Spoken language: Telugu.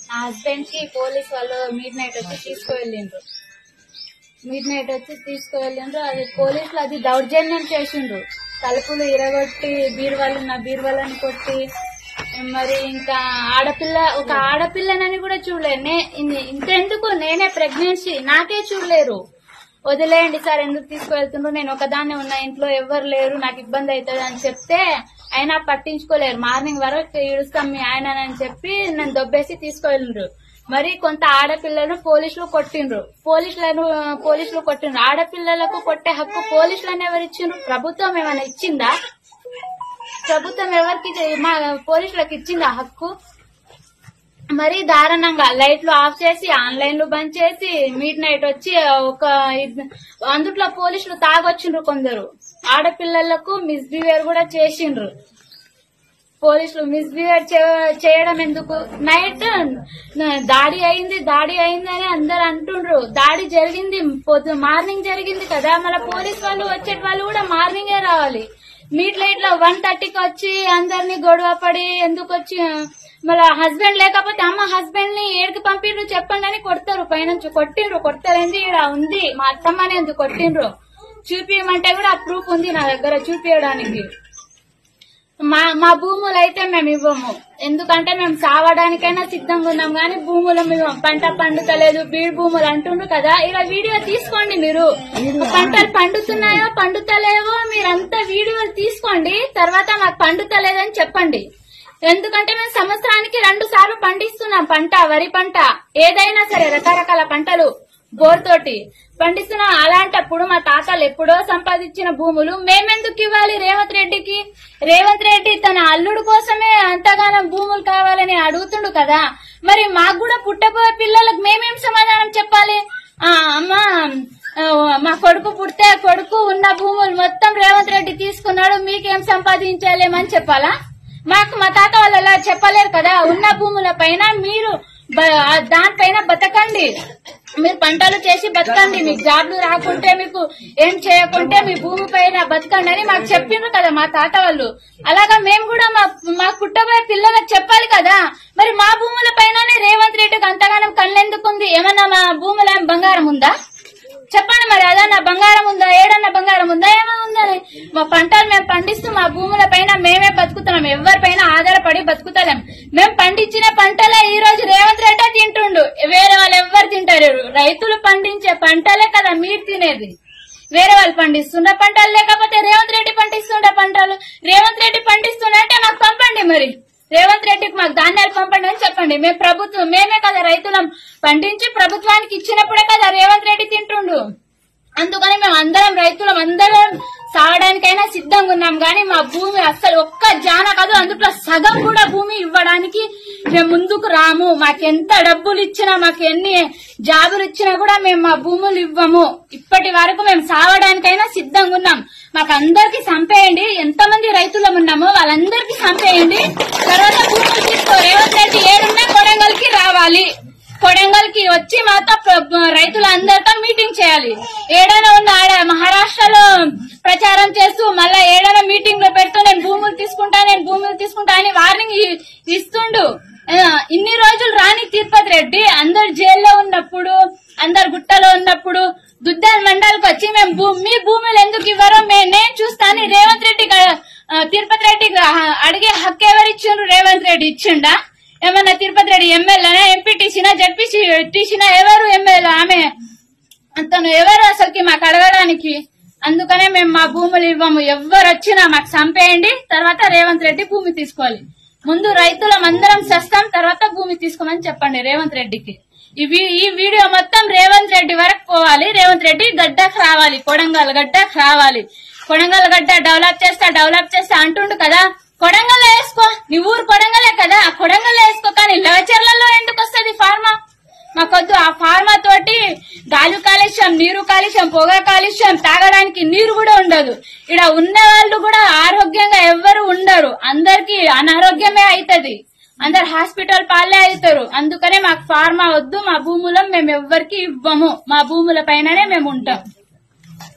నా హస్బెండ్ కి పోలీస్ వాళ్ళు మిడ్ నైట్ వచ్చి తీసుకువెళ్ళిండ్రు మిడ్ నైట్ వచ్చి తీసుకువెళ్ళిండ్రు అది పోలీసులు అది దౌర్జన్యం చేసిండ్రు తలుపులు ఇరగొట్టి బీరువాళ్ళు నా బీరువాళ్ళని కొట్టి మరి ఇంకా ఆడపిల్ల ఒక ఆడపిల్లనని కూడా చూడలేరు నే ఇన్- ఇంతెందుకు నేనే ప్రెగ్నెన్సీ నాకే చూడలేరు వదిలేయండి సార్ ఎందుకు తీసుకువెళ్తుండ్రు నేను ఒకదాన్నే ఉన్న ఇంట్లో ఎవరు లేరు నాకు ఇబ్బంది అవుతుంది అని చెప్తే అయినా పట్టించుకోలేరు మార్నింగ్ వరకు ఇడుస్తాం మీ ఆయన అని చెప్పి నన్ను దొబ్బేసి తీసుకువెళ్ళిండ్రు మరి కొంత ఆడపిల్లను పోలీసులు కొట్టిండ్రు పోలీసులను పోలీసులు కొట్టిండ్రు ఆడపిల్లలకు కొట్టే హక్కు పోలీసులను ఎవరు ఇచ్చిండ్రు ప్రభుత్వం ఏమైనా ఇచ్చిందా ప్రభుత్వం ఎవరికి ఇచ్చి- మా పోలీసులకు ఇచ్చిందా హక్కు మరీ దారుణంగా లైట్లు ఆఫ్ చేసి ఆన్లైన్లు బంద్ చేసి మిడ్ నైట్ వచ్చి ఒక ఇద్- అందుట్లో పోలీసులు తాగొచ్చిండ్రు కొందరు ఆడపిల్లలకు మిస్బిహేవియర్ కూడా చేసిండ్రు పోలీసులు మిస్బిహేవ్ చేయడం ఎందుకు నైట్ న- దాడి అయింది దాడి అయింది అని అందరు అంటుండ్రు దాడి జరిగింది పొద్దు మార్నింగ్ జరిగింది కదా మళ్ళీ పోలీస్ వాళ్ళు వచ్చే వాళ్ళు కూడా మార్నింగే రావాలి మీట్ లైట్ లో వన్ థర్టీకి వచ్చి అందరినీ గొడవ పడి ఎందుకు వచ్చి మళ్ళీ హస్బెండ్ లేకపోతే అమ్మ హస్బెండ్ ని ఏడికి పంపిండ్రు చెప్పండి అని కొడతారు పైనుంచి కొట్టిండ్రు కొడతారేంది ఇక్కడ ఉంది మా అత్తమ్మని ఎందుకు కొట్టిండ్రు చూపించమంటే కూడా ఆ ప్రూఫ్ ఉంది నా దగ్గర చూపించడానికి మా మా భూములు అయితే మేము ఇవ్వము ఎందుకంటే మేము సావడానికైనా సిద్ధంగా ఉన్నాం కానీ భూములు మేము పంట పండుతలేదు బీడు భూములు అంటుండ్రు కదా ఇలా వీడియో తీసుకోండి మీరు పంటలు పండుతున్నాయో పండుతలేవో మీరంతా వీడియోలు తీసుకోండి తర్వాత మాకు పండుతలేదని చెప్పండి ఎందుకంటే మేము సంవత్సరానికి రెండు సార్లు పండిస్తున్నాం పంట వరి పంట ఏదైనా సరే రకరకాల పంటలు బోర్ తోటి పండిస్తున్నాం అలాంటప్పుడు మా తాతలు ఎప్పుడో సంపాదించిన భూములు మేమెందుకు ఇవ్వాలి రేవంత్ రెడ్డికి రేవంత్ రెడ్డి తన అల్లుడు కోసమే అంతగానం భూములు కావాలని అడుగుతుండు కదా మరి మాకు కూడా పుట్టబోయే పిల్లలకు మేమేం సమాధానం చెప్పాలి ఆ అమ్మా ఆ, మా కొడుకు పుడితే కొడుకు ఉన్న భూములు మొత్తం రేవంత్ రెడ్డి తీసుకున్నాడు మీకేం సంపాదించలేమని చెప్పాలా మాకు మా తాత వాళ్ళు అలా చెప్పలేరు కదా ఉన్న భూముల పైన మీరు బ- దానిపైన బతకండి మీరు పంటలు చేసి బతకండి మీకు జాబ్లు రాకుంటే మీకు ఏం చేయకుంటే మీ భూమి పైన బతకండి అని మాకు చెప్పిండ్రు కదా మా తాత వాళ్ళు అలాగా మేము కూడా మా మా పుట్టబోయే పిల్లలకు చెప్పాలి కదా మరి మా భూముల పైననే రేవంత్ రెడ్డికి అంతగానం కళ్ళెందుకుంది ఏమన్నా మా భూముల ఏం బంగారం ఉందా చెప్పండి మరి అదన్నా బంగారం ఉందా ఏడన్నా బంగారం ఉందా ఏమైనా ఉందా మా పంటలు మేము పండిస్తూ మా భూముల పైన మేమే బతుకుతున్నాం ఎవరి పైన ఆధారపడి బతుకుతలేం మేము పండించిన పంటలే ఈ రోజు రేవంత్ రెడ్డి తింటుండు వేరే వాళ్ళు ఎవ్వరు తింటారు రైతులు పండించే పంటలే కదా మీరు తినేది వేరే వాళ్ళు పండిస్తున్న పంటలు లేకపోతే రేవంత్ రెడ్డి పండిస్తుండే పంటలు రేవంత్ రెడ్డి పండిస్తుండే అంటే మాకు పంపండి మరి రేవంత్ రెడ్డికి మాకు ధాన్యాలు పంపండి అని చెప్పండి మేము ప్రభుత్వం మేమే కదా రైతులం పండించి ప్రభుత్వానికి ఇచ్చినప్పుడే కదా రేవంత్ రెడ్డి తింటుండు అందుకని మేము అందరం రైతులం అందరం సాగడానికైనా సిద్ధంగా ఉన్నాం కానీ మా భూమి అస్సలు ఒక్క జాన కాదు అందులో సగం కూడా భూమి ఇవ్వడానికి మేము ముందుకు రాము మాకెంత డబ్బులు ఇచ్చినా మాకు ఎన్ని జాబులు ఇచ్చినా కూడా మేము మా భూములు ఇవ్వము ఇప్పటి వరకు మేము సావడానికైనా సిద్ధంగా ఉన్నాం మాకు అందరికి సంపేయండి ఎంతమంది రైతులం ఉన్నామో వాళ్ళందరికీ సంపేయండి తర్వాత భూములు తీసుకో రేవంత్ రెడ్డి ఏడున్నా కొడంగల్ కి రావాలి కొడంగల్ కి వచ్చి మాతో ప్ర- రైతులందరితో మీటింగ్ చేయాలి ఏడైనా ఉన్న ఆడ మహారాష్ట్రలో ప్రచారం చేస్తూ మళ్ళా ఏడైనా మీటింగ్ లో పెడుతూ నేను భూములు తీసుకుంటా నేను భూములు తీసుకుంటా అని వార్నింగ్ ఇ- ఇస్తుండు ఆ, ఇన్ని రోజులు రాని తిరుపతి రెడ్డి అందరు జైల్లో ఉన్నప్పుడు అందరు గుట్టలో ఉన్నప్పుడు దుద్దాన్ మండలికి వచ్చి మేము భూ- మీ భూములు ఎందుకు ఇవ్వరో మే- నేను చూస్తాను రేవంత్ రెడ్డి గా- ఆ, తిరుపతి రెడ్డికి ఆ- అడిగే హక్కు ఎవరు ఇచ్చిండ్రు రేవంత్ రెడ్డి ఇచ్చిండా ఏమన్నా తిరుపతి రెడ్డి ఎమ్మెల్యేనా ఎంపీటీసీనా జడ్పీటీసీనా ఎవరు ఎమ్మెల్యే ఆమె అతను ఎవరు అసలుకి మాకు అడగడానికి అందుకనే మేము మా భూములు ఇవ్వము ఎవ్వరు వచ్చినా మాకు చంపేయండి తర్వాత రేవంత్ రెడ్డి భూమి తీసుకోవాలి ముందు రైతులం అందరం సస్తాం తర్వాత భూమి తీసుకోమని చెప్పండి రేవంత్ రెడ్డికి ఈ వీ- ఈ వీడియో మొత్తం రేవంత్ రెడ్డి వరకు పోవాలి రేవంత్ రెడ్డి గడ్డకు రావాలి కొడంగల్ గడ్డకు రావాలి కొడంగల్ గడ్డ డెవలప్ చేస్తా డెవలప్ చేస్తా అంటుండు కదా కొడంగల్ వేసుకో నీ ఊరు కొడంగలే కదా ఆ కొడంగల్ వేసుకో కానీ లవచర్లలో ఎందుకు వస్తుంది ఫార్మా మాకొద్దు ఆ ఫార్మా తోటి గాలి కాలుష్యం నీరు కాలుష్యం పొగ కాలుష్యం తాగడానికి నీరు కూడా ఉండదు ఇక్కడ ఉన్న వాళ్ళు కూడా ఆరోగ్యంగా ఎవ్వరు ఉండరు అందరికి అనారోగ్యమే అవుతది అందరు హాస్పిటల్ పాలే అవుతారు అందుకనే మాకు ఫార్మా వద్దు మా భూములో మేము ఎవ్వరికి ఇవ్వము మా భూముల పైననే మేము ఉంటాం